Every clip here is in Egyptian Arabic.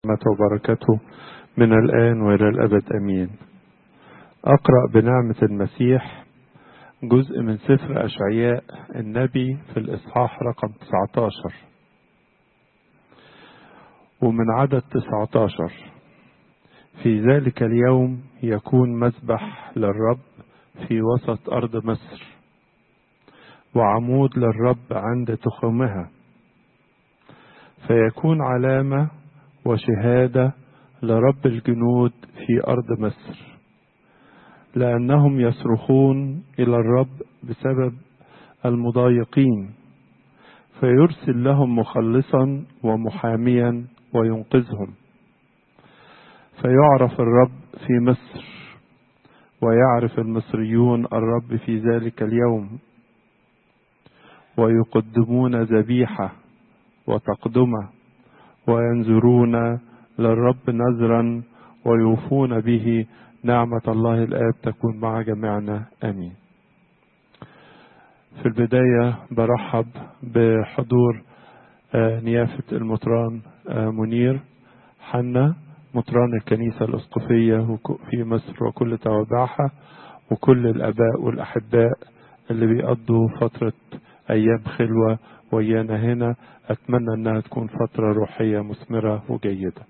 وبركته من الآن وإلى الأبد أمين أقرأ بنعمة المسيح جزء من سفر أشعياء النبي في الإصحاح رقم 19 ومن عدد 19 في ذلك اليوم يكون مذبح للرب في وسط أرض مصر وعمود للرب عند تخمها فيكون علامة وشهادة لرب الجنود في أرض مصر لأنهم يصرخون إلى الرب بسبب المضايقين فيرسل لهم مخلصا ومحاميا وينقذهم فيعرف الرب في مصر ويعرف المصريون الرب في ذلك اليوم ويقدمون ذبيحه وتقدمه وينذرون للرب نذرا ويوفون به نعمة الله الآب تكون مع جميعنا آمين في البداية برحب بحضور نيافة المطران منير حنا مطران الكنيسة الأسقفية في مصر وكل توابعها وكل الآباء والأحباء اللي بيقضوا فترة أيام خلوة ويانا هنا أتمنى أنها تكون فترة روحية مثمرة وجيدة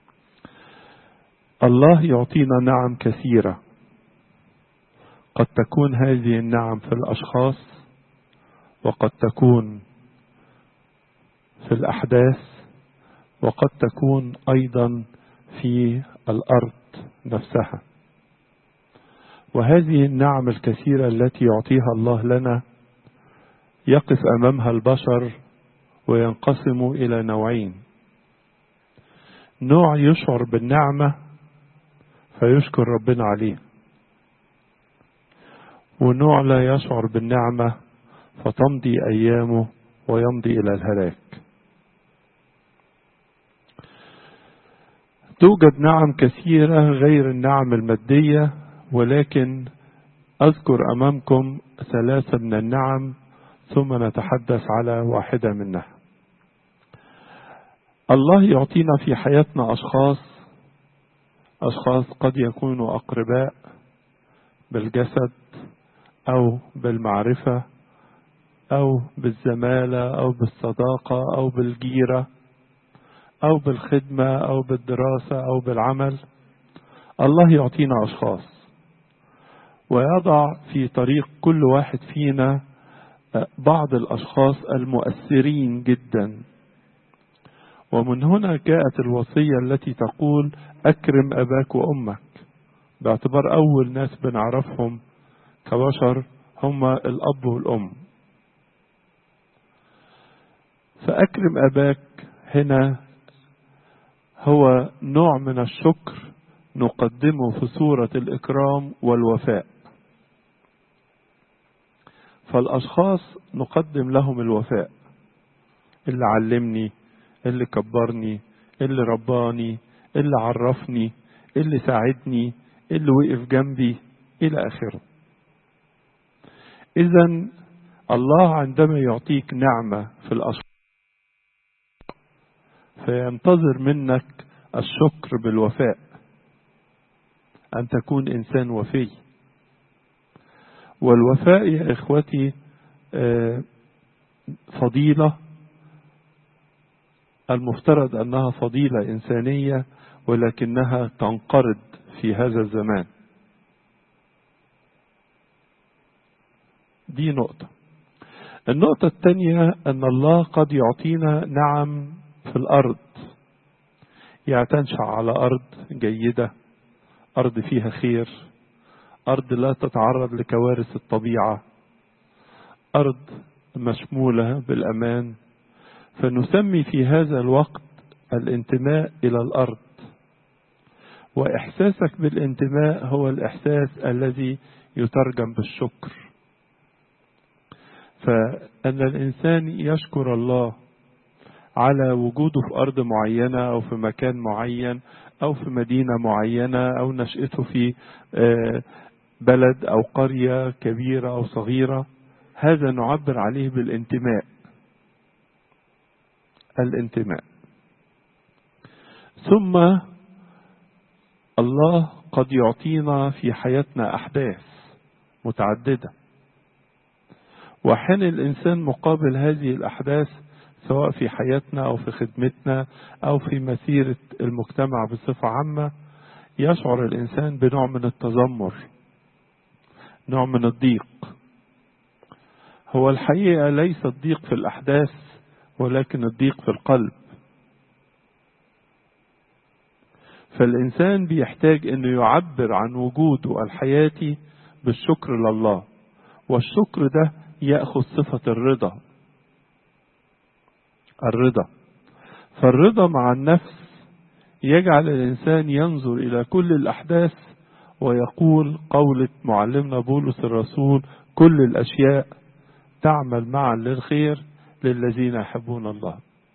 الله يعطينا نعم كثيرة قد تكون هذه النعم في الأشخاص وقد تكون في الأحداث وقد تكون أيضا في الأرض نفسها وهذه النعم الكثيرة التي يعطيها الله لنا يقف أمامها البشر وينقسم إلى نوعين نوع يشعر بالنعمة فيشكر ربنا عليه ونوع لا يشعر بالنعمة فتمضي أيامه ويمضي إلى الهلاك توجد نعم كثيرة غير النعم المادية ولكن أذكر أمامكم ثلاثة من النعم ثم نتحدث على واحدة منها الله يعطينا في حياتنا أشخاص أشخاص قد يكونوا أقرباء بالجسد أو بالمعرفة أو بالزمالة أو بالصداقة أو بالجيرة أو بالخدمة أو بالدراسة أو بالعمل الله يعطينا أشخاص ويضع في طريق كل واحد فينا بعض الأشخاص المؤثرين جدا ومن هنا جاءت الوصية التي تقول أكرم أباك وأمك باعتبار أول ناس بنعرفهم كبشر هم الأب والأم فأكرم أباك هنا هو نوع من الشكر نقدمه في صورة الإكرام والوفاء فالأشخاص نقدم لهم الوفاء اللي علمني اللي كبرني اللي رباني اللي عرفني اللي ساعدني اللي وقف جنبي إلى آخره إذا الله عندما يعطيك نعمة في الأشخاص فينتظر منك الشكر بالوفاء أن تكون إنسان وفي والوفاء يا إخوتي فضيلة المفترض أنها فضيلة إنسانية ولكنها تنقرض في هذا الزمان دي نقطة النقطة الثانية أن الله قد يعطينا نعم في الأرض يعني تنشأ على أرض جيدة أرض فيها خير أرض لا تتعرض لكوارث الطبيعة أرض مشمولة بالأمان فنسمي في هذا الوقت الانتماء إلى الأرض وإحساسك بالانتماء هو الإحساس الذي يترجم بالشكر فأن الإنسان يشكر الله على وجوده في أرض معينة أو في مكان معين أو في مدينة معينة أو نشأته في بلد أو قرية كبيرة أو صغيرة هذا نعبر عليه بالانتماء الانتماء ثم الله قد يعطينا في حياتنا أحداث متعددة وحين الإنسان مقابل هذه الأحداث سواء في حياتنا أو في خدمتنا أو في مسيرة المجتمع بصفة عامة يشعر الإنسان بنوع من التذمر نوع من الضيق هو الحقيقة ليس الضيق في الأحداث ولكن الضيق في القلب فالإنسان بيحتاج أنه يعبر عن وجوده الحياتي بالشكر لله والشكر ده يأخذ صفة الرضا الرضا فالرضا مع النفس يجعل الإنسان ينظر إلى كل الأحداث ويقول قولة معلمنا بولس الرسول كل الأشياء تعمل معا للخير للذين يحبون الله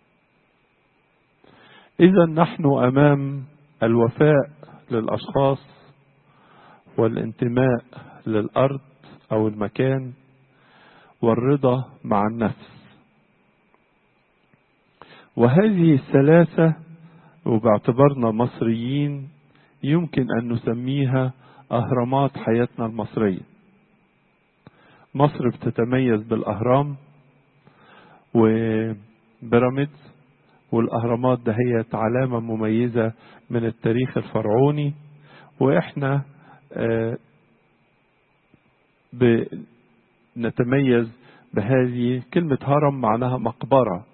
إذا نحن أمام الوفاء للأشخاص والانتماء للأرض أو المكان والرضا مع النفس وهذه الثلاثة وباعتبارنا مصريين يمكن أن نسميها أهرامات حياتنا المصرية مصر بتتميز بالأهرام وبيراميدز والأهرامات دهيت علامة مميزة من التاريخ الفرعوني وإحنا نتميز بهذه كلمة هرم معناها مقبرة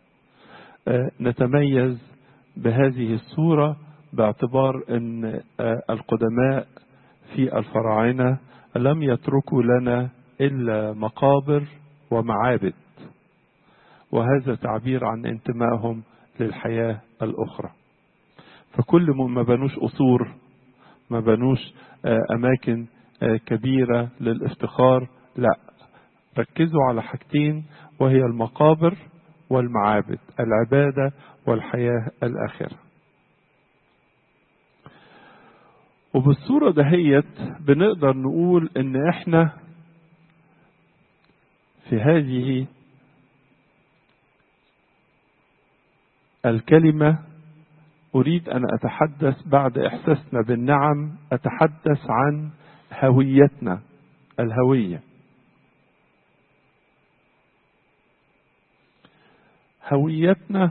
نتميز بهذه الصورة باعتبار أن القدماء في الفراعنة لم يتركوا لنا إلا مقابر ومعابد وهذا تعبير عن انتمائهم للحياة الأخرى فكل ما بنوش قصور ما بنوش أماكن كبيرة للافتخار لا ركزوا على حاجتين وهي المقابر والمعابد العبادة والحياة الآخرة وبالصورة دهيت بنقدر نقول ان احنا في هذه الكلمة أريد أن أتحدث بعد إحساسنا بالنعم أتحدث عن هويتنا الهوية هويتنا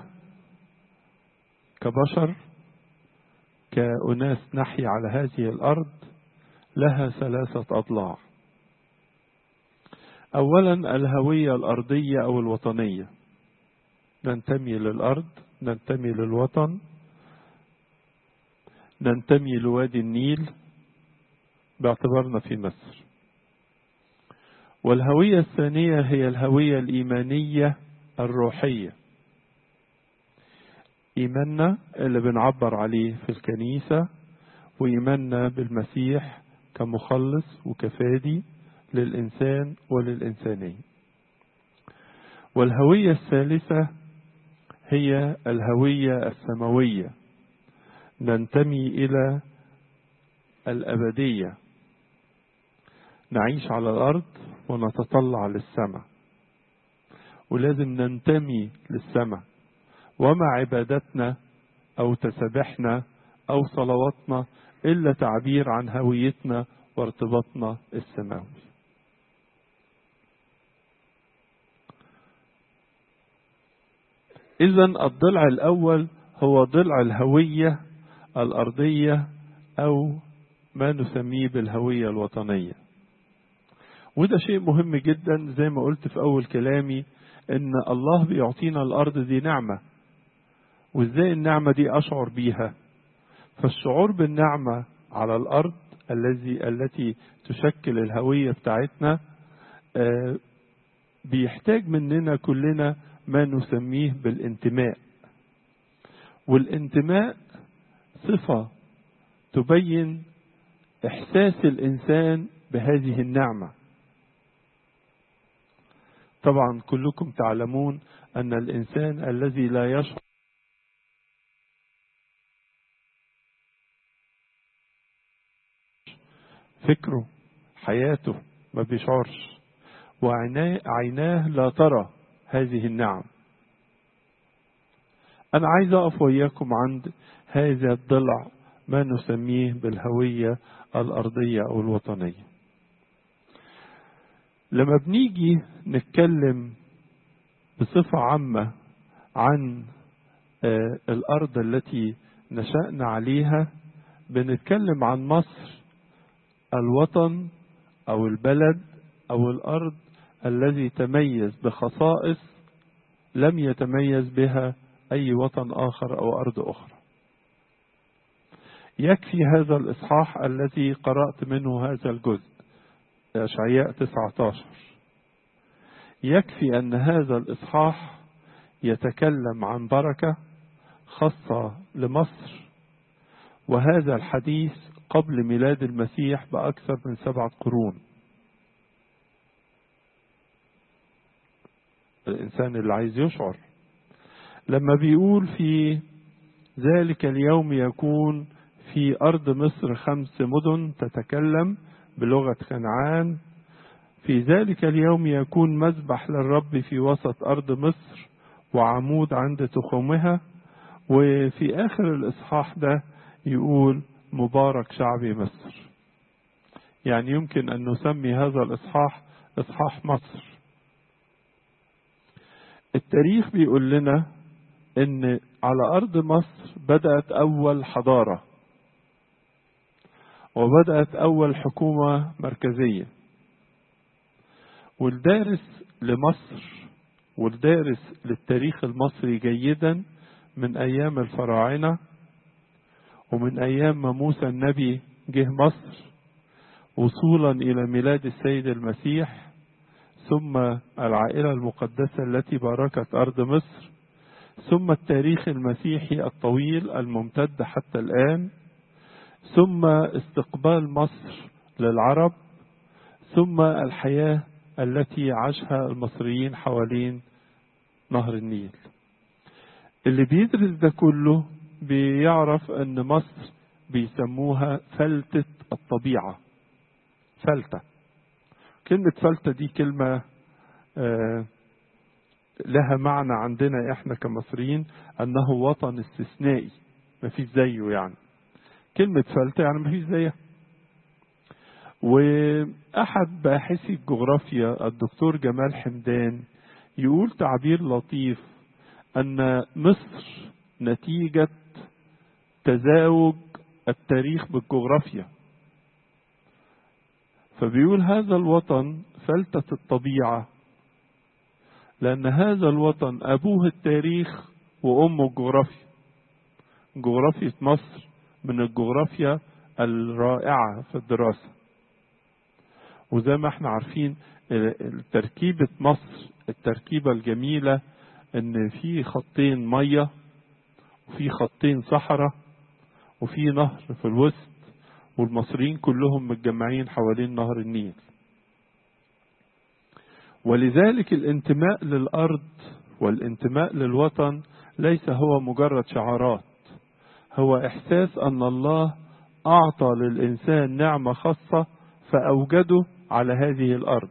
كبشر كأناس نحيا على هذه الأرض لها ثلاثة أضلاع أولا الهوية الأرضية أو الوطنية ننتمي للأرض ننتمي للوطن ننتمي لوادي النيل باعتبارنا في مصر والهوية الثانية هي الهوية الإيمانية الروحية إيماننا اللي بنعبر عليه في الكنيسة وإيماننا بالمسيح كمخلص وكفادي للإنسان وللإنسانية والهوية الثالثة هي الهوية السماوية ننتمي إلى الأبدية نعيش على الأرض ونتطلع للسماء ولازم ننتمي للسماء وما عبادتنا أو تسبحنا أو صلواتنا إلا تعبير عن هويتنا وارتباطنا السماوي إذا الضلع الأول هو ضلع الهوية الأرضية أو ما نسميه بالهوية الوطنية وده شيء مهم جدا زي ما قلت في أول كلامي إن الله بيعطينا الأرض دي نعمة وإزاي النعمة دي أشعر بيها فالشعور بالنعمة على الأرض الذي التي تشكل الهوية بتاعتنا بيحتاج مننا كلنا ما نسميه بالانتماء والانتماء صفة تبين إحساس الإنسان بهذه النعمة طبعا كلكم تعلمون أن الإنسان الذي لا يشعر فكره حياته ما بيشعرش وعيناه لا ترى هذه النعم أنا عايز أقف وإياكم عند هذا الضلع ما نسميه بالهوية الأرضية أو الوطنية لما بنيجي نتكلم بصفة عامة عن الأرض التي نشأنا عليها بنتكلم عن مصر الوطن أو البلد أو الأرض الذي تميز بخصائص لم يتميز بها أي وطن آخر أو أرض أخرى يكفي هذا الإصحاح الذي قرأت منه هذا الجزء أشعياء 19 يكفي أن هذا الإصحاح يتكلم عن بركة خاصة لمصر وهذا الحديث قبل ميلاد المسيح بأكثر من سبعة قرون الإنسان اللي عايز يشعر لما بيقول في ذلك اليوم يكون في أرض مصر خمس مدن تتكلم بلغة كنعان في ذلك اليوم يكون مذبح للرب في وسط أرض مصر وعمود عند تخومها وفي آخر الإصحاح ده يقول مبارك شعبي مصر يعني يمكن أن نسمي هذا الإصحاح إصحاح مصر التاريخ بيقول لنا ان على ارض مصر بدات اول حضاره وبدات اول حكومه مركزيه والدارس لمصر والدارس للتاريخ المصري جيدا من ايام الفراعنه ومن ايام ما موسى النبي جه مصر وصولا الى ميلاد السيد المسيح ثم العائله المقدسه التي باركت ارض مصر ثم التاريخ المسيحي الطويل الممتد حتى الآن ثم استقبال مصر للعرب ثم الحياة التي عاشها المصريين حوالين نهر النيل اللي بيدرس ده كله بيعرف ان مصر بيسموها فلتة الطبيعة فلتة كلمة فلتة دي كلمة آه لها معنى عندنا احنا كمصريين انه وطن استثنائي مفيش زيه يعني كلمة فلتة يعني مفيش زيها واحد باحثي الجغرافيا الدكتور جمال حمدان يقول تعبير لطيف ان مصر نتيجة تزاوج التاريخ بالجغرافيا فبيقول هذا الوطن فلتة الطبيعة لأن هذا الوطن أبوه التاريخ وأمه الجغرافيا جغرافية مصر من الجغرافيا الرائعة في الدراسة وزي ما احنا عارفين تركيبة مصر التركيبة الجميلة ان في خطين مية وفي خطين صحراء وفي نهر في الوسط والمصريين كلهم متجمعين حوالين نهر النيل ولذلك الانتماء للارض والانتماء للوطن ليس هو مجرد شعارات هو احساس ان الله اعطى للانسان نعمه خاصه فاوجده على هذه الارض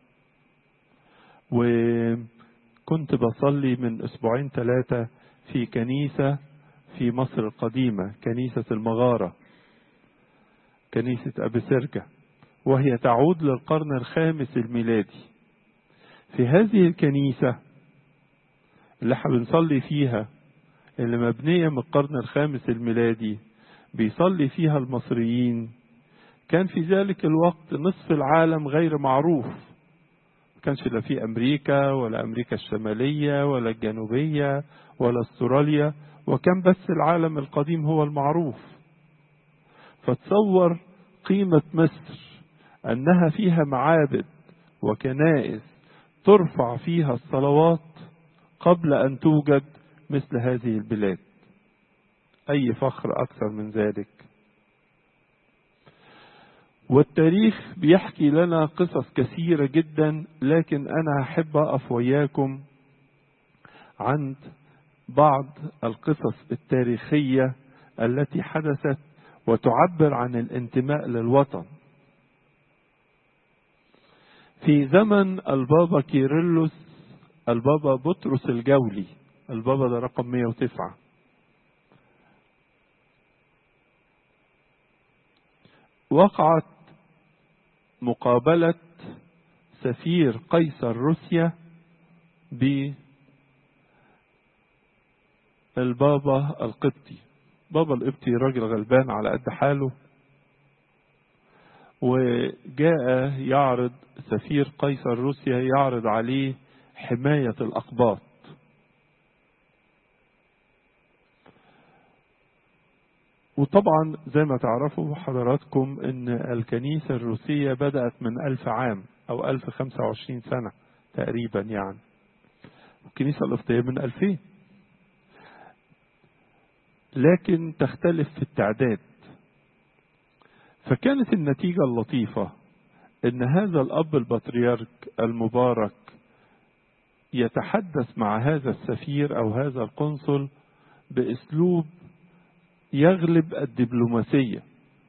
وكنت بصلي من اسبوعين ثلاثه في كنيسه في مصر القديمه كنيسه المغاره كنيسه ابي سرجه وهي تعود للقرن الخامس الميلادي في هذه الكنيسة اللي احنا بنصلي فيها اللي مبنية من القرن الخامس الميلادي بيصلي فيها المصريين كان في ذلك الوقت نصف العالم غير معروف ما كانش لا في أمريكا ولا أمريكا الشمالية ولا الجنوبية ولا استراليا وكان بس العالم القديم هو المعروف فتصور قيمة مصر أنها فيها معابد وكنائس ترفع فيها الصلوات قبل ان توجد مثل هذه البلاد اي فخر اكثر من ذلك والتاريخ بيحكي لنا قصص كثيرة جدا لكن أنا أحب أقف وياكم عند بعض القصص التاريخية التي حدثت وتعبر عن الانتماء للوطن في زمن البابا كيرلس البابا بطرس الجولي البابا ده رقم 109 وقعت مقابلة سفير قيصر روسيا بالبابا القبطي بابا القبطي راجل غلبان على قد حاله وجاء يعرض سفير قيصر روسيا يعرض عليه حماية الأقباط وطبعا زي ما تعرفوا حضراتكم ان الكنيسة الروسية بدأت من ألف عام أو ألف خمسة وعشرين سنة تقريبا يعني الكنيسة القبطية من ألفين لكن تختلف في التعداد فكانت النتيجة اللطيفة ان هذا الاب البطريرك المبارك يتحدث مع هذا السفير او هذا القنصل باسلوب يغلب الدبلوماسية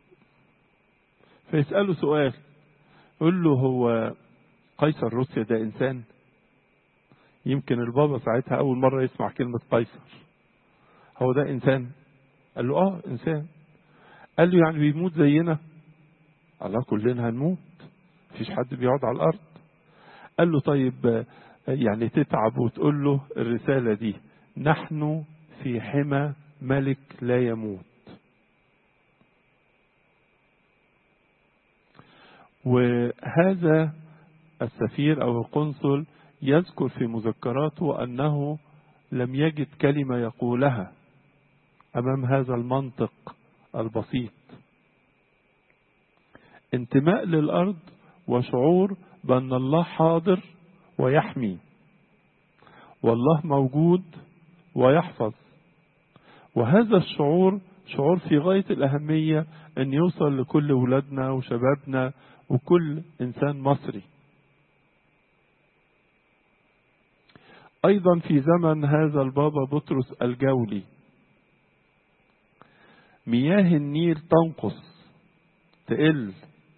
فيسأله سؤال يقول له هو قيصر روسيا ده انسان يمكن البابا ساعتها اول مرة يسمع كلمة قيصر هو ده انسان قال له اه انسان قال له يعني بيموت زينا الله كلنا هنموت مفيش حد بيقعد على الارض قال له طيب يعني تتعب وتقول له الرسالة دي نحن في حمى ملك لا يموت وهذا السفير او القنصل يذكر في مذكراته انه لم يجد كلمة يقولها امام هذا المنطق البسيط انتماء للارض وشعور بان الله حاضر ويحمي والله موجود ويحفظ وهذا الشعور شعور في غاية الأهمية أن يوصل لكل ولادنا وشبابنا وكل إنسان مصري أيضا في زمن هذا البابا بطرس الجولي مياه النيل تنقص تقل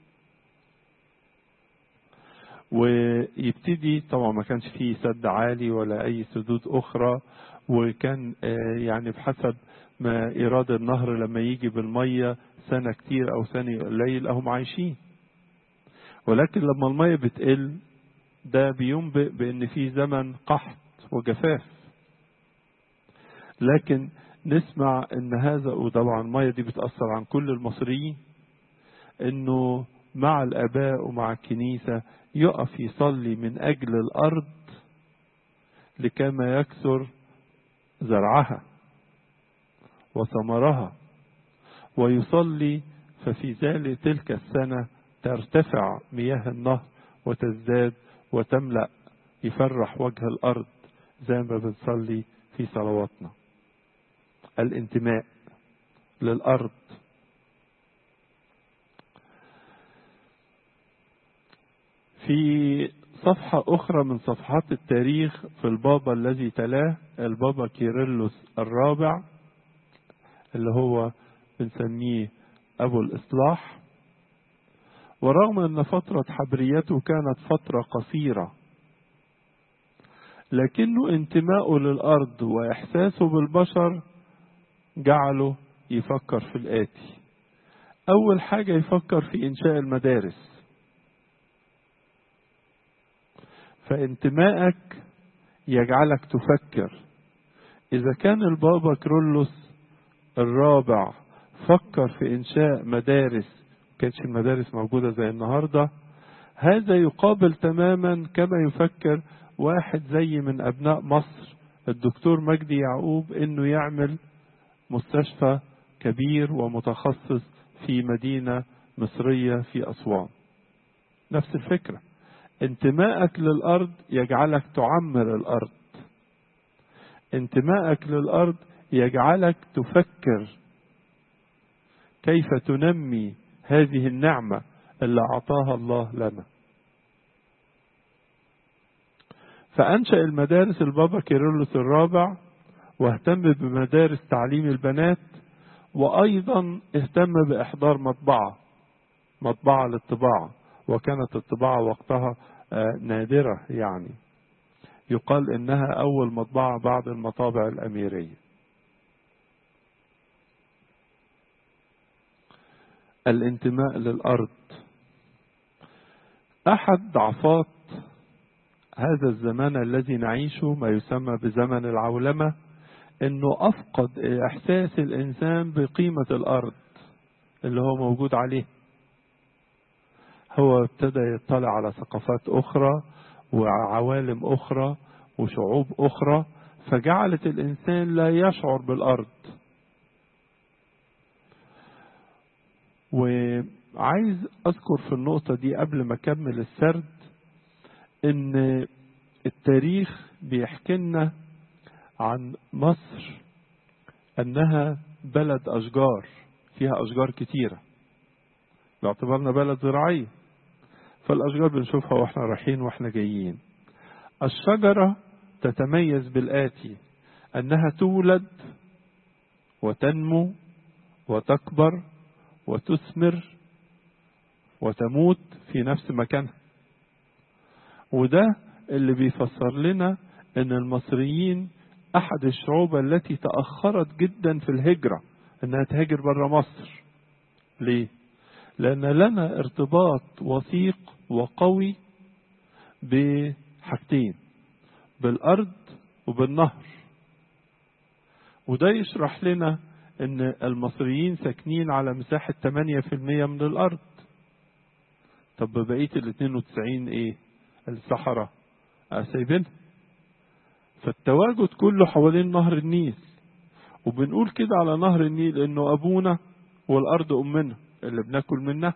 ويبتدي طبعا ما كانش فيه سد عالي ولا أي سدود أخرى وكان يعني بحسب ما إيراد النهر لما يجي بالمية سنة كتير أو سنة قليل أهم عايشين ولكن لما المية بتقل ده بينبئ بأن في زمن قحط وجفاف لكن نسمع ان هذا وطبعا المية دي بتأثر عن كل المصريين انه مع الاباء ومع الكنيسة يقف يصلي من اجل الارض لكما يكثر زرعها وثمرها ويصلي ففي ذلك تلك السنة ترتفع مياه النهر وتزداد وتملأ يفرح وجه الأرض زي ما بنصلي في صلواتنا الانتماء للأرض في صفحة أخرى من صفحات التاريخ في البابا الذي تلاه البابا كيرلس الرابع اللي هو بنسميه أبو الإصلاح ورغم أن فترة حبريته كانت فترة قصيرة لكنه انتماؤه للأرض وإحساسه بالبشر جعله يفكر في الآتي أول حاجة يفكر في إنشاء المدارس فانتمائك يجعلك تفكر إذا كان البابا كرولوس الرابع فكر في إنشاء مدارس كانتش المدارس موجودة زي النهاردة هذا يقابل تماما كما يفكر واحد زي من أبناء مصر الدكتور مجدي يعقوب إنه يعمل مستشفى كبير ومتخصص في مدينة مصرية في أسوان نفس الفكرة انتمائك للأرض يجعلك تعمر الأرض انتمائك للأرض يجعلك تفكر كيف تنمي هذه النعمة اللي أعطاها الله لنا فأنشأ المدارس البابا كيرلس الرابع واهتم بمدارس تعليم البنات وأيضا اهتم بإحضار مطبعة مطبعة للطباعة وكانت الطباعة وقتها نادرة يعني يقال إنها أول مطبعة بعد المطابع الأميرية الانتماء للأرض أحد ضعفات هذا الزمان الذي نعيشه ما يسمى بزمن العولمة انه افقد احساس الانسان بقيمة الارض اللي هو موجود عليه هو ابتدى يطلع على ثقافات اخرى وعوالم اخرى وشعوب اخرى فجعلت الانسان لا يشعر بالارض وعايز اذكر في النقطة دي قبل ما اكمل السرد ان التاريخ بيحكي لنا عن مصر انها بلد اشجار فيها اشجار كتيرة باعتبارنا بلد زراعية فالاشجار بنشوفها واحنا رايحين واحنا جايين الشجرة تتميز بالآتي انها تولد وتنمو وتكبر وتثمر وتموت في نفس مكانها وده اللي بيفسر لنا ان المصريين احد الشعوب التي تاخرت جدا في الهجره انها تهاجر بره مصر ليه لان لنا ارتباط وثيق وقوي بحاجتين بالارض وبالنهر وده يشرح لنا ان المصريين ساكنين على مساحة 8% من الارض طب بقية ال 92 ايه الصحراء سايبينها فالتواجد كله حوالين نهر النيل وبنقول كده على نهر النيل انه ابونا والارض امنا اللي بناكل منها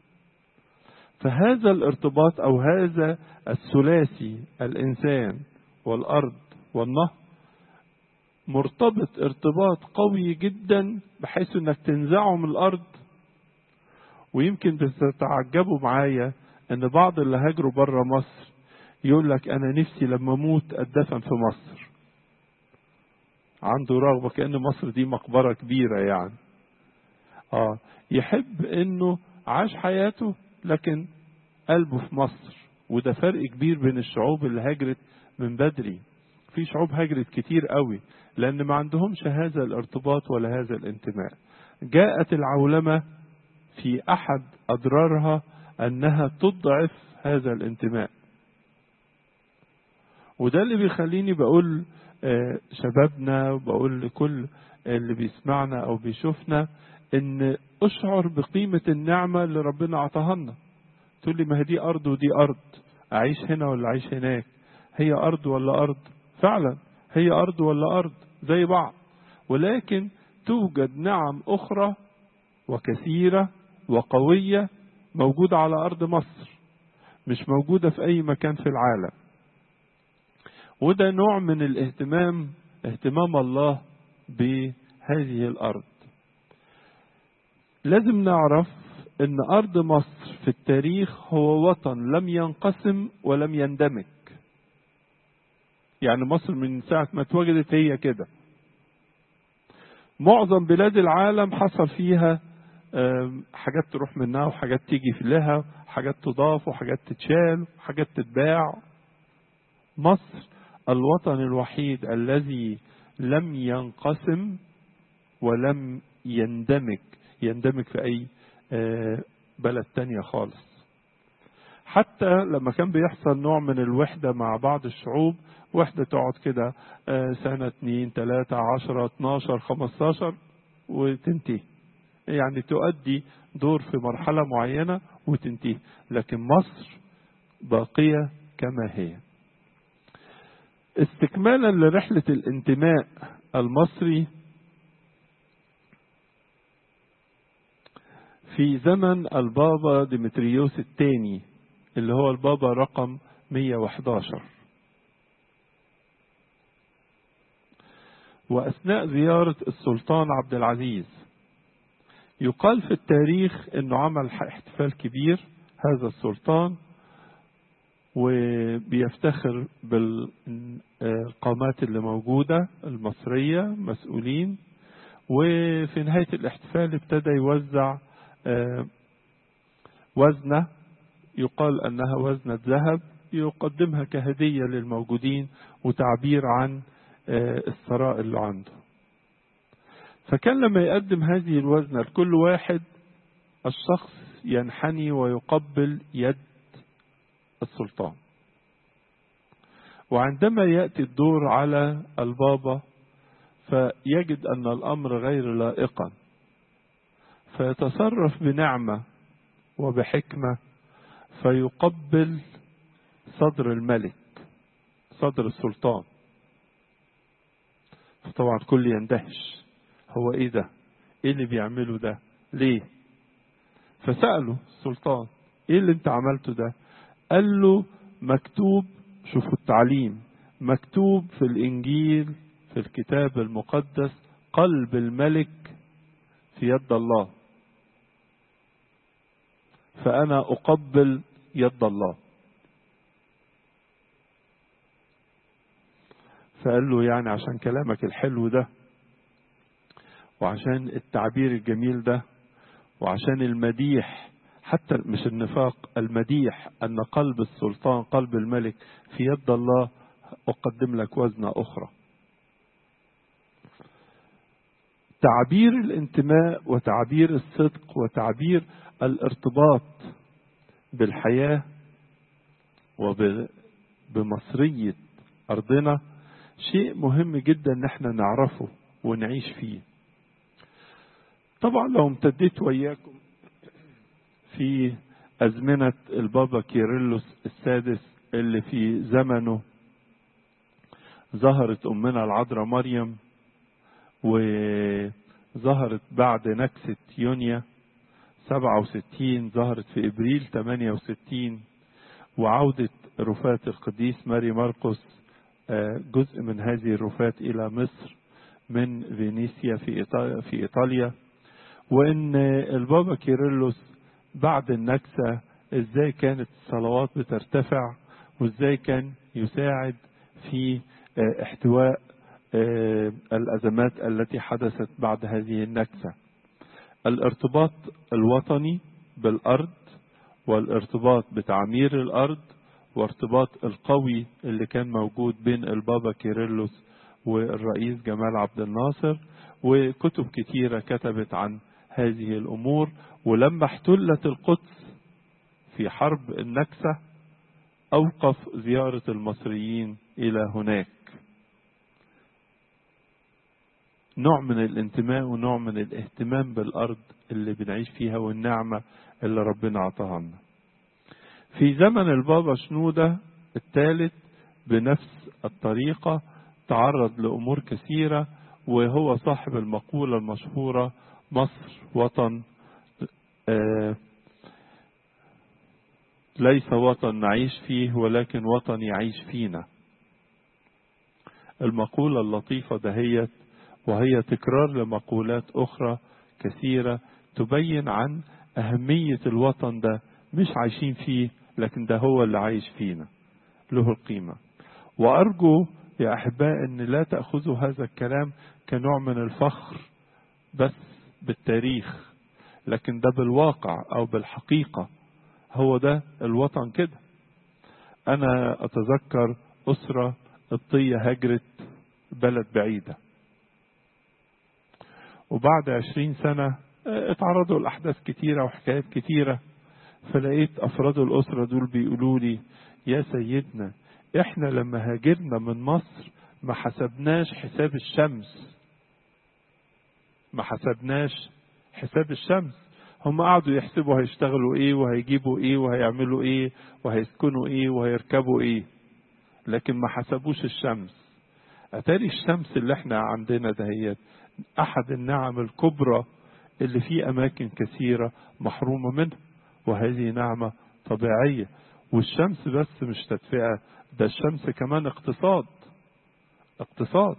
فهذا الارتباط او هذا الثلاثي الانسان والارض والنهر مرتبط ارتباط قوي جدا بحيث انك تنزعه من الارض ويمكن بتتعجبوا معايا ان بعض اللي هاجروا بره مصر يقول لك انا نفسي لما اموت اتدفن في مصر عنده رغبه كان مصر دي مقبره كبيره يعني اه يحب انه عاش حياته لكن قلبه في مصر وده فرق كبير بين الشعوب اللي هاجرت من بدري في شعوب هاجرت كتير قوي لان ما عندهمش هذا الارتباط ولا هذا الانتماء جاءت العولمه في احد اضرارها انها تضعف هذا الانتماء وده اللي بيخليني بقول شبابنا وبقول لكل اللي بيسمعنا او بيشوفنا ان اشعر بقيمة النعمة اللي ربنا اعطاها لنا تقول لي ما هي دي ارض ودي ارض اعيش هنا ولا اعيش هناك هي ارض ولا ارض فعلا هي ارض ولا ارض زي بعض ولكن توجد نعم اخرى وكثيرة وقوية موجودة على ارض مصر مش موجودة في اي مكان في العالم وده نوع من الاهتمام اهتمام الله بهذه الارض لازم نعرف ان ارض مصر في التاريخ هو وطن لم ينقسم ولم يندمج يعني مصر من ساعة ما اتوجدت هي كده معظم بلاد العالم حصل فيها حاجات تروح منها وحاجات تيجي في لها حاجات تضاف وحاجات تتشال وحاجات تتباع مصر الوطن الوحيد الذي لم ينقسم ولم يندمج يندمج في اي بلد تانية خالص حتى لما كان بيحصل نوع من الوحدة مع بعض الشعوب وحدة تقعد كده سنة اتنين تلاتة عشرة اتناشر خمستاشر وتنتهي يعني تؤدي دور في مرحلة معينة وتنتهي لكن مصر باقية كما هي استكمالا لرحلة الانتماء المصري في زمن البابا ديمتريوس الثاني اللي هو البابا رقم 111 وأثناء زيارة السلطان عبد العزيز يقال في التاريخ أنه عمل احتفال كبير هذا السلطان وبيفتخر بالقامات اللي موجودة المصرية مسؤولين وفي نهاية الاحتفال ابتدى يوزع وزنة يقال أنها وزنة ذهب يقدمها كهدية للموجودين وتعبير عن الثراء اللي عنده فكان لما يقدم هذه الوزنة لكل واحد الشخص ينحني ويقبل يد السلطان وعندما يأتي الدور على البابا فيجد أن الأمر غير لائقا فيتصرف بنعمة وبحكمة فيقبل صدر الملك صدر السلطان فطبعا الكل يندهش هو ايه ده ايه اللي بيعمله ده ليه فسأله السلطان ايه اللي انت عملته ده قال له مكتوب شوفوا التعليم مكتوب في الانجيل في الكتاب المقدس قلب الملك في يد الله فانا اقبل يد الله فقال له يعني عشان كلامك الحلو ده وعشان التعبير الجميل ده وعشان المديح حتى مش النفاق المديح أن قلب السلطان قلب الملك في يد الله أقدم لك وزنة أخرى تعبير الانتماء وتعبير الصدق وتعبير الارتباط بالحياة وبمصرية أرضنا شيء مهم جدا ان احنا نعرفه ونعيش فيه طبعا لو امتديت وياكم في أزمنة البابا كيرلس السادس اللي في زمنه ظهرت أمنا العذراء مريم وظهرت بعد نكسة يونيا 67 ظهرت في إبريل 68 وعودة رفاة القديس ماري مرقس جزء من هذه الرفات إلى مصر من فينيسيا في إيطاليا, في إيطاليا وإن البابا كيرلس بعد النكسة إزاي كانت الصلوات بترتفع وإزاي كان يساعد في احتواء الأزمات التي حدثت بعد هذه النكسة الارتباط الوطني بالأرض والارتباط بتعمير الأرض وارتباط القوي اللي كان موجود بين البابا كيرلس والرئيس جمال عبد الناصر وكتب كتيرة كتبت عن هذه الأمور ولما احتلت القدس في حرب النكسة أوقف زيارة المصريين إلى هناك نوع من الانتماء ونوع من الاهتمام بالأرض اللي بنعيش فيها والنعمة اللي ربنا عطاها لنا في زمن البابا شنودة الثالث بنفس الطريقة تعرض لأمور كثيرة وهو صاحب المقولة المشهورة مصر وطن آه ليس وطن نعيش فيه ولكن وطن يعيش فينا المقولة اللطيفة دهيت وهي تكرار لمقولات أخرى كثيرة تبين عن أهمية الوطن ده مش عايشين فيه لكن ده هو اللي عايش فينا له القيمة وأرجو يا أحباء أن لا تأخذوا هذا الكلام كنوع من الفخر بس بالتاريخ لكن ده بالواقع أو بالحقيقة هو ده الوطن كده أنا أتذكر أسرة قبطية هجرت بلد بعيدة وبعد عشرين سنة اتعرضوا لأحداث كتيرة وحكايات كتيرة فلقيت أفراد الأسرة دول بيقولوا لي يا سيدنا احنا لما هاجرنا من مصر ما حسبناش حساب الشمس ما حسبناش حساب الشمس هم قعدوا يحسبوا هيشتغلوا ايه وهيجيبوا ايه وهيعملوا ايه وهيسكنوا ايه وهيركبوا ايه لكن ما حسبوش الشمس اتاري الشمس اللي احنا عندنا دهيت احد النعم الكبرى اللي في اماكن كثيرة محرومة منها وهذه نعمة طبيعية والشمس بس مش تدفئة ده الشمس كمان اقتصاد اقتصاد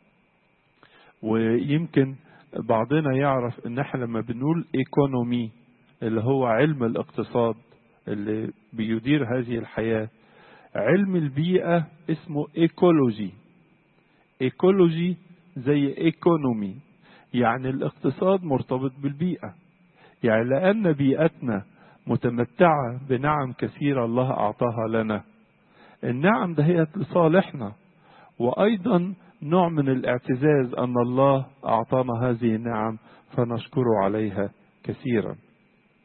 ويمكن بعضنا يعرف ان احنا لما بنقول ايكونومي اللي هو علم الاقتصاد اللي بيدير هذه الحياة علم البيئة اسمه ايكولوجي ايكولوجي زي ايكونومي يعني الاقتصاد مرتبط بالبيئة يعني لأن بيئتنا متمتعة بنعم كثيرة الله أعطاها لنا النعم دهيت لصالحنا وأيضا نوع من الاعتزاز أن الله أعطانا هذه النعم فنشكره عليها كثيرا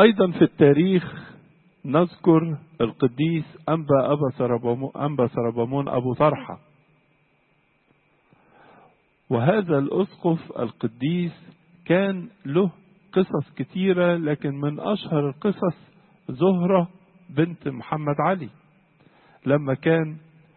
أيضا في التاريخ نذكر القديس أنبا أبا سربمون, أنبا سربمون أبو طرحة وهذا الأسقف القديس كان له قصص كتيرة لكن من أشهر القصص زهرة بنت محمد علي لما كان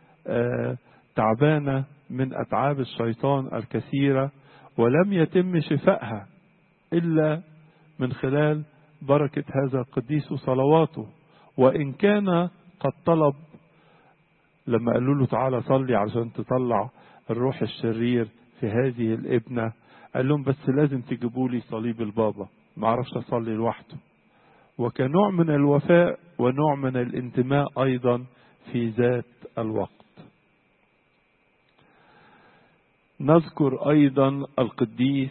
تعبانة من أتعاب الشيطان الكثيرة ولم يتم شفائها إلا من خلال بركة هذا القديس وصلواته وإن كان قد طلب لما قالوا له تعالى صلي عشان تطلع الروح الشرير في هذه الابنة قال لهم بس لازم تجيبوا لي صليب البابا ما اعرفش اصلي لوحده وكنوع من الوفاء ونوع من الانتماء ايضا في ذات الوقت نذكر ايضا القديس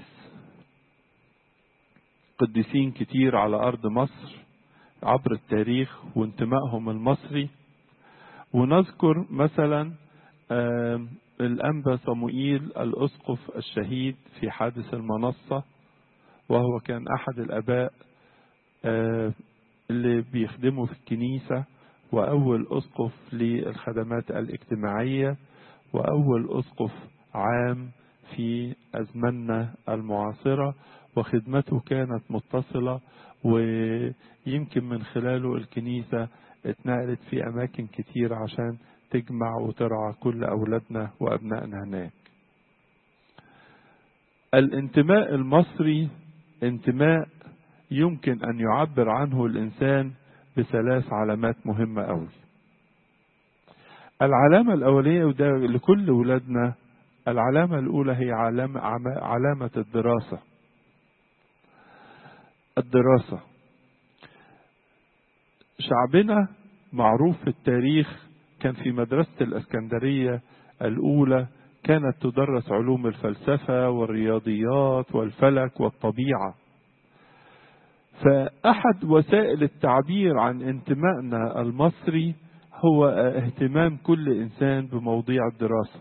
قديسين كتير على ارض مصر عبر التاريخ وانتمائهم المصري ونذكر مثلا الأنبا صموئيل الأسقف الشهيد في حادث المنصة وهو كان أحد الآباء اللي بيخدموا في الكنيسة وأول أسقف للخدمات الاجتماعية وأول أسقف عام في أزمننا المعاصرة وخدمته كانت متصلة ويمكن من خلاله الكنيسة اتنقلت في أماكن كتير عشان تجمع وترعى كل أولادنا وأبنائنا هناك الانتماء المصري انتماء يمكن أن يعبر عنه الإنسان بثلاث علامات مهمة أوي العلامة الأولية وده لكل ولادنا العلامة الأولى هي علامة, علامة الدراسة الدراسة شعبنا معروف في التاريخ كان في مدرسة الإسكندرية الأولى كانت تدرس علوم الفلسفة والرياضيات والفلك والطبيعة فأحد وسائل التعبير عن انتمائنا المصري هو اهتمام كل إنسان بمواضيع الدراسة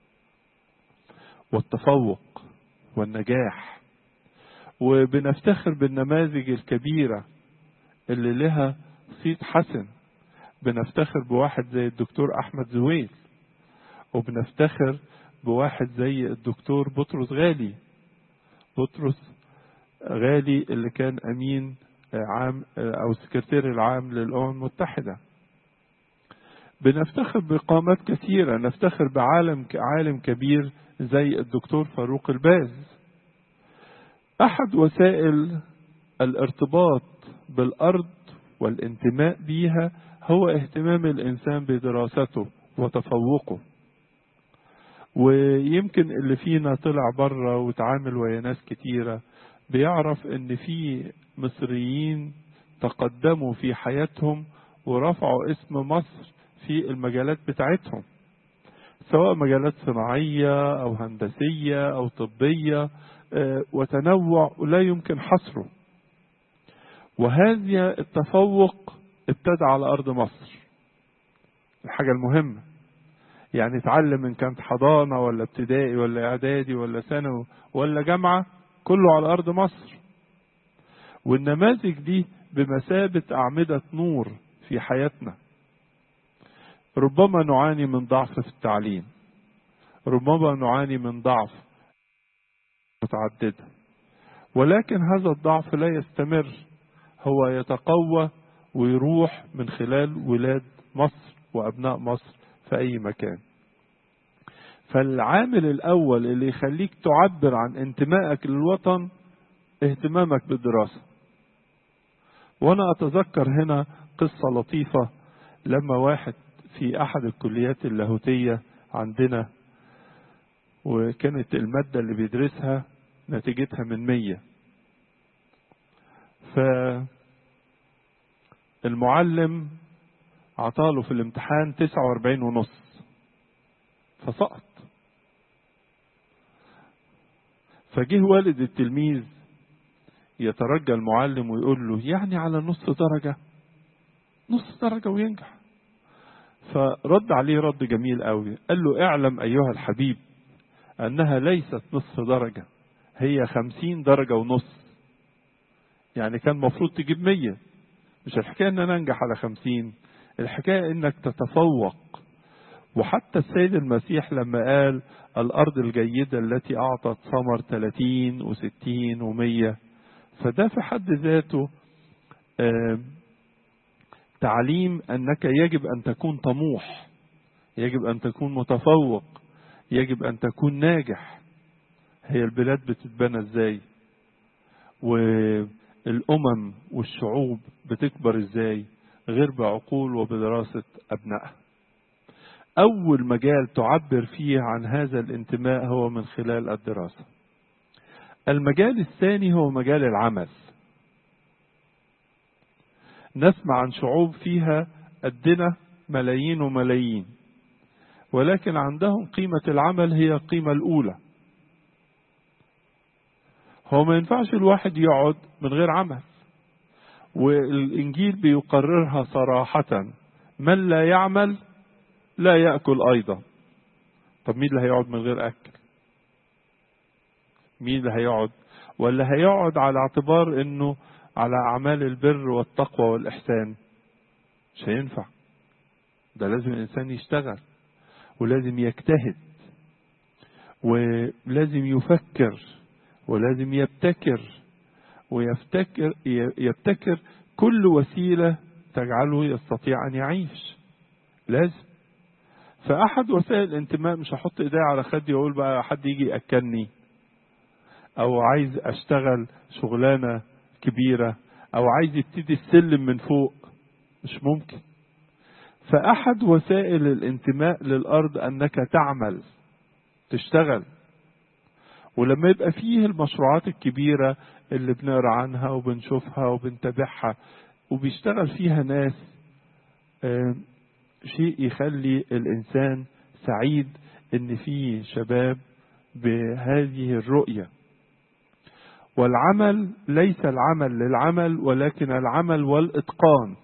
والتفوق والنجاح وبنفتخر بالنماذج الكبيرة اللي لها صيت حسن بنفتخر بواحد زي الدكتور أحمد زويل وبنفتخر بواحد زي الدكتور بطرس غالي بطرس غالي اللي كان أمين عام أو السكرتير العام للأمم المتحدة بنفتخر بقامات كثيرة نفتخر بعالم عالم كبير زي الدكتور فاروق الباز أحد وسائل الارتباط بالأرض والانتماء بيها هو اهتمام الإنسان بدراسته وتفوقه ويمكن اللي فينا طلع بره وتعامل ويا ناس كتيرة بيعرف ان في مصريين تقدموا في حياتهم ورفعوا اسم مصر في المجالات بتاعتهم سواء مجالات صناعية أو هندسية أو طبية وتنوع لا يمكن حصره وهذا التفوق ابتدى على أرض مصر الحاجة المهمة يعني اتعلم إن كانت حضانة ولا ابتدائي ولا إعدادي ولا ثانوي ولا جامعة كله على أرض مصر والنماذج دي بمثابة أعمدة نور في حياتنا ربما نعاني من ضعف في التعليم ربما نعاني من ضعف متعددة ولكن هذا الضعف لا يستمر هو يتقوى ويروح من خلال ولاد مصر وأبناء مصر في أي مكان فالعامل الأول اللي يخليك تعبر عن انتمائك للوطن اهتمامك بالدراسة وأنا أتذكر هنا قصة لطيفة لما واحد في أحد الكليات اللاهوتية عندنا وكانت المادة اللي بيدرسها نتيجتها من مية فالمعلم عطاله في الامتحان تسعة واربعين ونص فسقط فجه والد التلميذ يترجى المعلم ويقول له يعني على نص درجة نص درجة وينجح فرد عليه رد جميل قوي قال له اعلم أيها الحبيب أنها ليست نصف درجة هي خمسين درجة ونص يعني كان المفروض تجيب مية مش الحكاية ان انا انجح على خمسين الحكاية انك تتفوق وحتى السيد المسيح لما قال الأرض الجيدة التي أعطت ثمر 30 و60 و100 فده في حد ذاته تعليم أنك يجب أن تكون طموح يجب أن تكون متفوق يجب أن تكون ناجح هي البلاد بتتبنى ازاي والأمم والشعوب بتكبر ازاي غير بعقول وبدراسة أبنائها أول مجال تعبر فيه عن هذا الانتماء هو من خلال الدراسة. المجال الثاني هو مجال العمل. نسمع عن شعوب فيها قدنا ملايين وملايين ولكن عندهم قيمة العمل هي القيمة الأولى. هو ما ينفعش الواحد يقعد من غير عمل. والإنجيل بيقررها صراحة من لا يعمل لا يأكل أيضا طب مين اللي هيقعد من غير أكل مين اللي هيقعد ولا هيقعد على اعتبار انه على اعمال البر والتقوى والاحسان مش هينفع ده لازم الانسان يشتغل ولازم يجتهد ولازم يفكر ولازم يبتكر ويفتكر يبتكر كل وسيله تجعله يستطيع ان يعيش لازم فأحد وسائل الانتماء مش هحط ايدي على خدي واقول بقى حد يجي ياكلني او عايز اشتغل شغلانه كبيره او عايز يبتدي السلم من فوق مش ممكن فاحد وسائل الانتماء للارض انك تعمل تشتغل ولما يبقى فيه المشروعات الكبيره اللي بنقرا عنها وبنشوفها وبنتابعها وبيشتغل فيها ناس شيء يخلي الانسان سعيد ان في شباب بهذه الرؤيه والعمل ليس العمل للعمل ولكن العمل والاتقان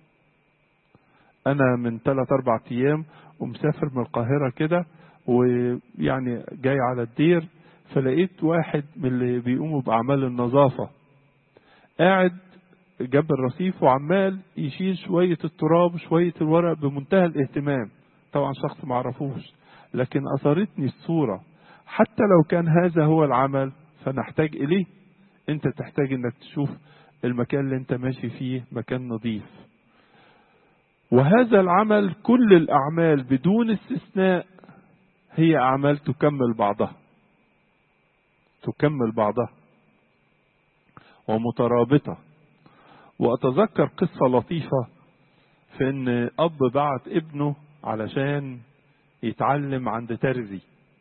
انا من ثلاث اربع ايام ومسافر من القاهره كده ويعني جاي على الدير فلقيت واحد من اللي بيقوموا باعمال النظافه قاعد جنب الرصيف وعمال يشيل شوية التراب وشوية الورق بمنتهى الاهتمام طبعا شخص ما عرفوش لكن أثرتني الصورة حتى لو كان هذا هو العمل فنحتاج إليه أنت تحتاج أنك تشوف المكان اللي أنت ماشي فيه مكان نظيف وهذا العمل كل الأعمال بدون استثناء هي أعمال تكمل بعضها تكمل بعضها ومترابطه واتذكر قصة لطيفة في ان اب بعت ابنه علشان يتعلم عند ترزي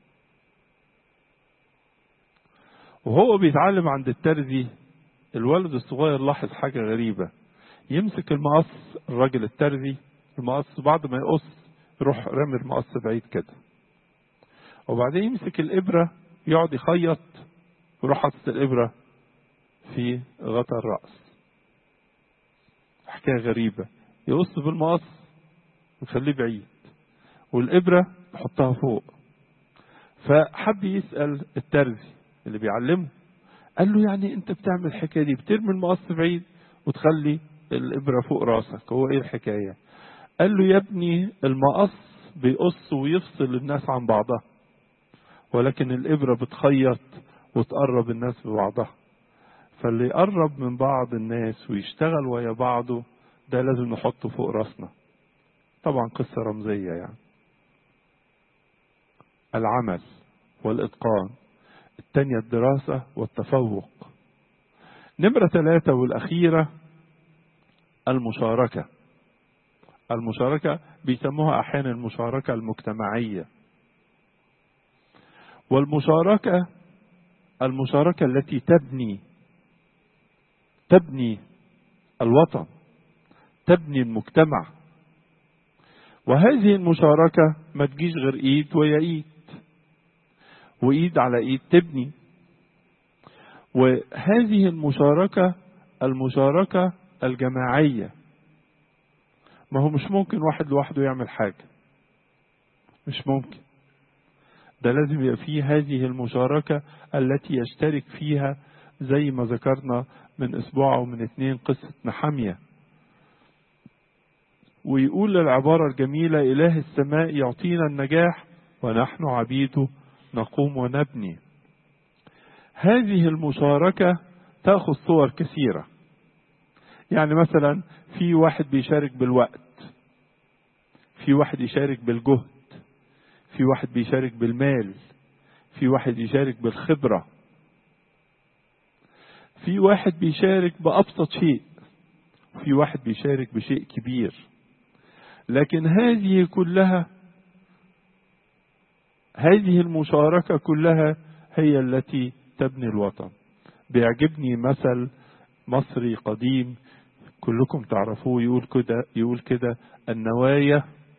وهو بيتعلم عند الترزي الولد الصغير لاحظ حاجة غريبة يمسك المقص الراجل الترزي المقص بعد ما يقص يروح رامي المقص بعيد كده وبعدين يمسك الإبرة يقعد يخيط ويروح حاطط الإبرة في غطا الرأس حكاية غريبة يقص بالمقص ويخليه بعيد والإبرة يحطها فوق فحب يسأل الترزي اللي بيعلمه قال له يعني انت بتعمل الحكاية دي بترمي المقص بعيد وتخلي الإبرة فوق راسك هو ايه الحكاية قال له يا ابني المقص بيقص ويفصل الناس عن بعضها ولكن الإبرة بتخيط وتقرب الناس ببعضها فاللي يقرب من بعض الناس ويشتغل ويا بعضه ده لازم نحطه فوق راسنا طبعا قصة رمزية يعني العمل والإتقان التانية الدراسة والتفوق نمرة ثلاثة والأخيرة المشاركة المشاركة بيسموها أحيانا المشاركة المجتمعية والمشاركة المشاركة التي تبني تبني الوطن تبني المجتمع وهذه المشاركة ما تجيش غير ايد ويا ايد وايد على ايد تبني وهذه المشاركة المشاركة الجماعية ما هو مش ممكن واحد لوحده يعمل حاجة مش ممكن ده لازم يبقى فيه هذه المشاركة التي يشترك فيها زي ما ذكرنا من أسبوع أو من اتنين قصة نحمية ويقول العبارة الجميلة إله السماء يعطينا النجاح ونحن عبيده نقوم ونبني هذه المشاركة تأخذ صور كثيرة يعني مثلا في واحد بيشارك بالوقت في واحد يشارك بالجهد في واحد بيشارك بالمال في واحد يشارك بالخبرة في واحد بيشارك بأبسط شيء في واحد بيشارك بشيء كبير لكن هذه كلها هذه المشاركة كلها هي التي تبني الوطن بيعجبني مثل مصري قديم كلكم تعرفوه يقول كده يقول كده النوايا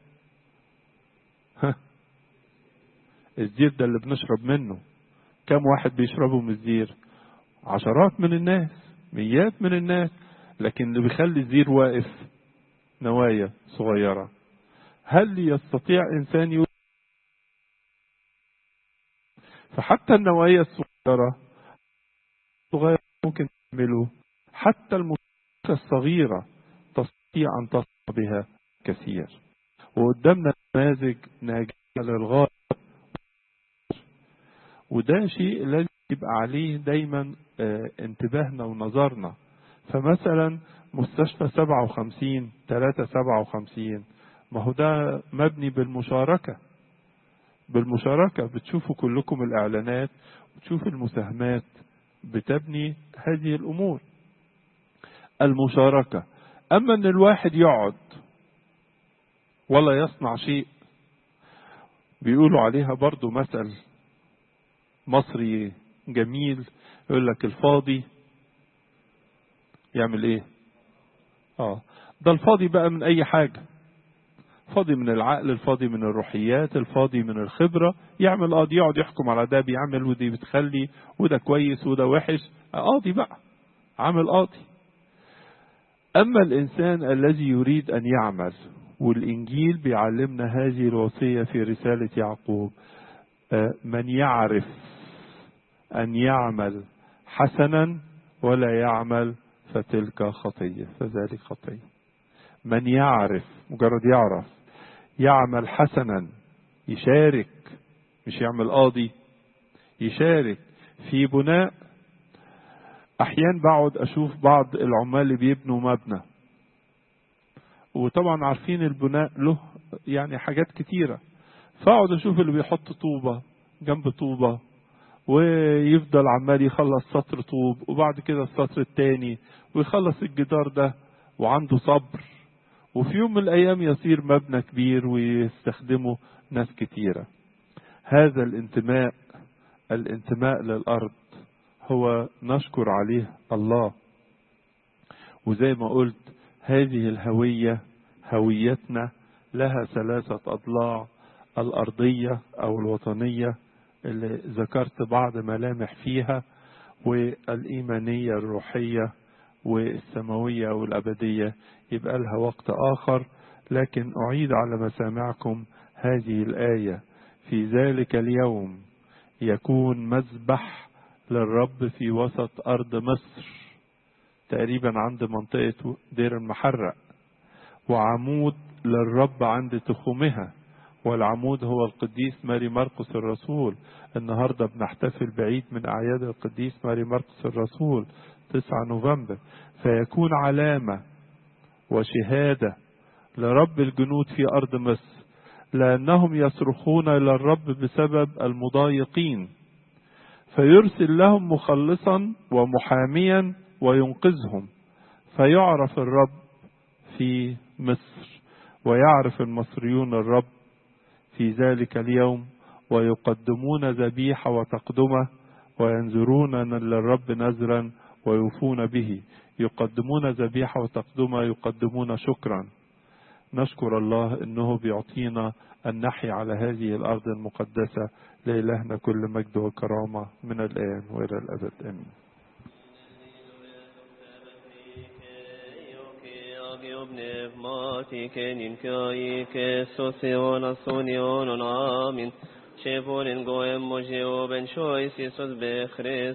ها الزير ده اللي بنشرب منه كم واحد بيشربوا من الزير عشرات من الناس ميات من الناس لكن اللي بيخلي الزير واقف نوايا صغيرة هل يستطيع إنسان يقول فحتى النوايا الصغيرة صغيرة ممكن تعمله حتى المشاركة الصغيرة تستطيع أن تصنع بها كثير وقدامنا نماذج ناجحة للغاية وده شيء لازم يبقى عليه دايما اه انتباهنا ونظرنا فمثلا مستشفى 57 3 57 ما هو ده مبني بالمشاركة بالمشاركة بتشوفوا كلكم الإعلانات وتشوفوا المساهمات بتبني هذه الأمور المشاركة أما أن الواحد يقعد ولا يصنع شيء بيقولوا عليها برضو مثل مصري جميل يقول لك الفاضي يعمل ايه اه ده الفاضي بقى من اي حاجة فاضي من العقل الفاضي من الروحيات الفاضي من الخبرة يعمل قاضي يقعد يحكم على ده بيعمل ودي بتخلي وده كويس وده وحش قاضي بقى عامل قاضي أما الإنسان الذي يريد أن يعمل والإنجيل بيعلمنا هذه الوصية في رسالة يعقوب من يعرف أن يعمل حسنا ولا يعمل فتلك خطية فذلك خطية من يعرف مجرد يعرف يعمل حسنا يشارك مش يعمل قاضي يشارك في بناء احيانا بقعد اشوف بعض العمال اللي بيبنوا مبنى وطبعا عارفين البناء له يعني حاجات كتيرة فاقعد اشوف اللي بيحط طوبة جنب طوبة ويفضل عمال يخلص سطر طوب وبعد كده السطر التاني ويخلص الجدار ده وعنده صبر وفي يوم من الايام يصير مبنى كبير ويستخدمه ناس كتيرة هذا الانتماء الانتماء للارض هو نشكر عليه الله وزي ما قلت هذه الهوية هويتنا لها ثلاثة أضلاع الأرضية أو الوطنية اللي ذكرت بعض ملامح فيها والإيمانية الروحية والسماوية والأبدية يبقى لها وقت آخر لكن أعيد على مسامعكم هذه الآية في ذلك اليوم يكون مذبح للرب في وسط أرض مصر تقريبا عند منطقة دير المحرق وعمود للرب عند تخومها والعمود هو القديس ماري مرقس الرسول النهاردة بنحتفل بعيد من أعياد القديس ماري مرقس الرسول 9 نوفمبر فيكون علامة وشهادة لرب الجنود في أرض مصر لأنهم يصرخون إلى الرب بسبب المضايقين فيرسل لهم مخلصا ومحاميا وينقذهم فيعرف الرب في مصر ويعرف المصريون الرب في ذلك اليوم ويقدمون ذبيحة وتقدمة وينذرون للرب نذرا ويوفون به يقدمون ذبيحة وتقدمة يقدمون شكرا نشكر الله انه بيعطينا ان نحيا على هذه الارض المقدسة لإلهنا كل مجد وكرامة من الآن وإلى الأبد آمين Amin. Shevorin goem moje oben choice, Jesus be